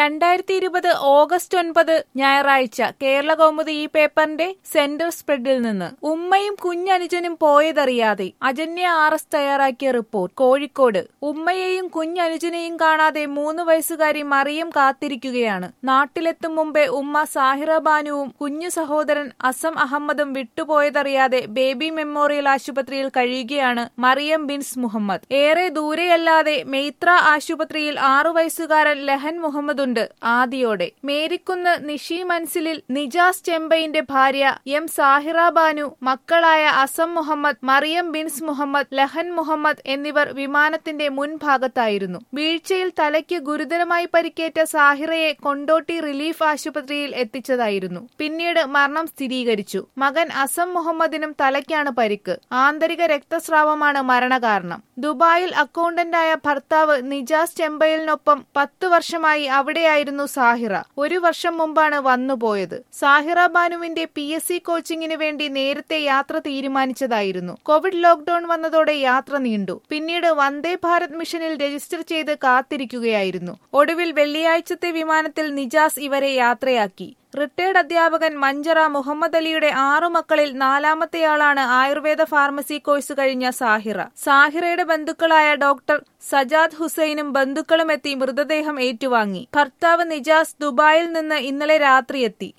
രണ്ടായിരത്തി ഇരുപത് ഓഗസ്റ്റ് ഒൻപത് ഞായറാഴ്ച കേരള കൗമുദി ഈ പേപ്പറിന്റെ സെന്റർ സ്പ്രെഡിൽ നിന്ന് ഉമ്മയും കുഞ്ഞനുജനും പോയതറിയാതെ അജന്യ ആർ എസ് തയ്യാറാക്കിയ റിപ്പോർട്ട് കോഴിക്കോട് ഉമ്മയെയും കുഞ്ഞനുജനെയും കാണാതെ മൂന്ന് വയസ്സുകാരി മറിയം കാത്തിരിക്കുകയാണ് നാട്ടിലെത്തും മുമ്പേ ഉമ്മ സാഹിറ ബാനുവും കുഞ്ഞു സഹോദരൻ അസം അഹമ്മദും വിട്ടുപോയതറിയാതെ ബേബി മെമ്മോറിയൽ ആശുപത്രിയിൽ കഴിയുകയാണ് മറിയം ബിൻസ് മുഹമ്മദ് ഏറെ ദൂരെയല്ലാതെ മെയ്ത്ര ആശുപത്രിയിൽ ആറു വയസ്സുകാരൻ ലഹൻ മുഹമ്മദുണ്ട് ആദിയോടെ മേരിക്കുന്ന് നിഷി മൻസിലിൽ നിജാസ് ചെമ്പയിന്റെ ഭാര്യ എം സാഹിറ ബാനു മക്കളായ അസം മുഹമ്മദ് മറിയം ബിൻസ് മുഹമ്മദ് ലഹൻ മുഹമ്മദ് എന്നിവർ വിമാനത്തിന്റെ മുൻഭാഗത്തായിരുന്നു വീഴ്ചയിൽ തലയ്ക്ക് ഗുരുതരമായി പരിക്കേറ്റ സാഹിറയെ കൊണ്ടോട്ടി റിലീഫ് ആശുപത്രിയിൽ എത്തിച്ചതായിരുന്നു പിന്നീട് മരണം സ്ഥിരീകരിച്ചു മകൻ അസം മുഹമ്മദിനും തലയ്ക്കാണ് പരിക്ക് ആന്തരിക രക്തസ്രാവമാണ് മരണകാരണം ദുബായിൽ അക്കൗണ്ടന്റായ ഭർത്താവ് നിജാസ് ചെമ്പയിലിനൊപ്പം പത്തു വർഷമായി അവിടെയായിരുന്നു സാഹിറ ഒരു വർഷം മുമ്പാണ് വന്നുപോയത് സാഹിറ ബാനുവിന്റെ പി എസ് സി കോച്ചിങ്ങിന് വേണ്ടി നേരത്തെ യാത്ര തീരുമാനിച്ചതായിരുന്നു കോവിഡ് ലോക്ഡൌൺ വന്നതോടെ യാത്ര നീണ്ടു പിന്നീട് വന്ദേ ഭാരത് മിഷനിൽ രജിസ്റ്റർ ചെയ്ത് കാത്തിരിക്കുകയായിരുന്നു ഒടുവിൽ വെള്ളിയാഴ്ചത്തെ വിമാനത്തിൽ നിജാസ് ഇവരെ യാത്രയാക്കി റിട്ടയർഡ് അധ്യാപകൻ മഞ്ചറ മുഹമ്മദ് അലിയുടെ ആറു മക്കളിൽ നാലാമത്തെയാളാണ് ആയുർവേദ ഫാർമസി കോഴ്സ് കഴിഞ്ഞ സാഹിറ സാഹിറയുടെ ബന്ധുക്കളായ ഡോക്ടർ സജാദ് ഹുസൈനും ബന്ധുക്കളും എത്തി മൃതദേഹം ഏറ്റുവാങ്ങി ഭർത്താവ് നിജാസ് ദുബായിൽ നിന്ന് ഇന്നലെ രാത്രിയെത്തി